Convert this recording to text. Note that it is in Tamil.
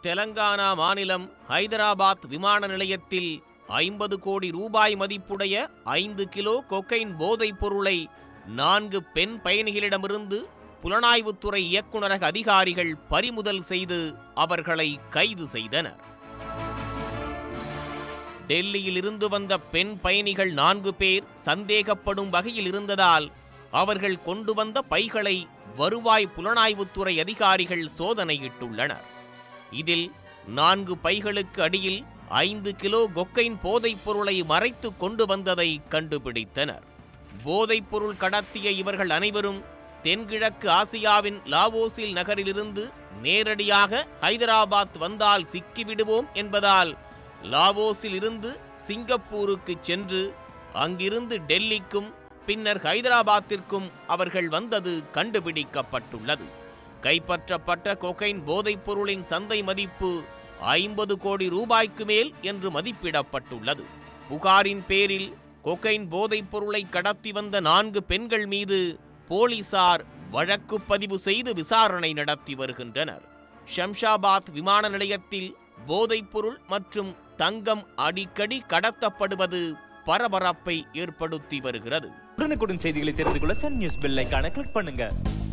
தெலங்கானா மாநிலம் ஹைதராபாத் விமான நிலையத்தில் ஐம்பது கோடி ரூபாய் மதிப்புடைய ஐந்து கிலோ கொக்கைன் போதைப் பொருளை நான்கு பெண் பயணிகளிடமிருந்து புலனாய்வுத்துறை இயக்குநரக அதிகாரிகள் பறிமுதல் செய்து அவர்களை கைது செய்தனர் டெல்லியில் இருந்து வந்த பெண் பயணிகள் நான்கு பேர் சந்தேகப்படும் வகையில் இருந்ததால் அவர்கள் கொண்டு வந்த பைகளை வருவாய் புலனாய்வுத்துறை அதிகாரிகள் சோதனையிட்டுள்ளனர் இதில் நான்கு பைகளுக்கு அடியில் ஐந்து கிலோ கொக்கைன் போதைப் பொருளை மறைத்து கொண்டு வந்ததை கண்டுபிடித்தனர் போதைப் பொருள் கடத்திய இவர்கள் அனைவரும் தென்கிழக்கு ஆசியாவின் லாவோசில் நகரிலிருந்து நேரடியாக ஹைதராபாத் வந்தால் சிக்கிவிடுவோம் என்பதால் லாவோஸில் இருந்து சிங்கப்பூருக்கு சென்று அங்கிருந்து டெல்லிக்கும் பின்னர் ஹைதராபாத்திற்கும் அவர்கள் வந்தது கண்டுபிடிக்கப்பட்டுள்ளது கைப்பற்றப்பட்ட கொகைன் போதைப் பொருளின் சந்தை மதிப்பு ஐம்பது கோடி ரூபாய்க்கு மேல் என்று மதிப்பிடப்பட்டுள்ளது புகாரின் பேரில் கொகைன் போதைப் பொருளை கடத்தி வந்த நான்கு பெண்கள் மீது போலீசார் வழக்கு பதிவு செய்து விசாரணை நடத்தி வருகின்றனர் ஷம்ஷாபாத் விமான நிலையத்தில் போதைப்பொருள் மற்றும் தங்கம் அடிக்கடி கடத்தப்படுவது பரபரப்பை ஏற்படுத்தி வருகிறது உடனுக்குடன் செய்திகளை தெரிந்து கொள்ள சன் நியூஸ் பெல் ஐகானை கிளிக் பண்ணுங்க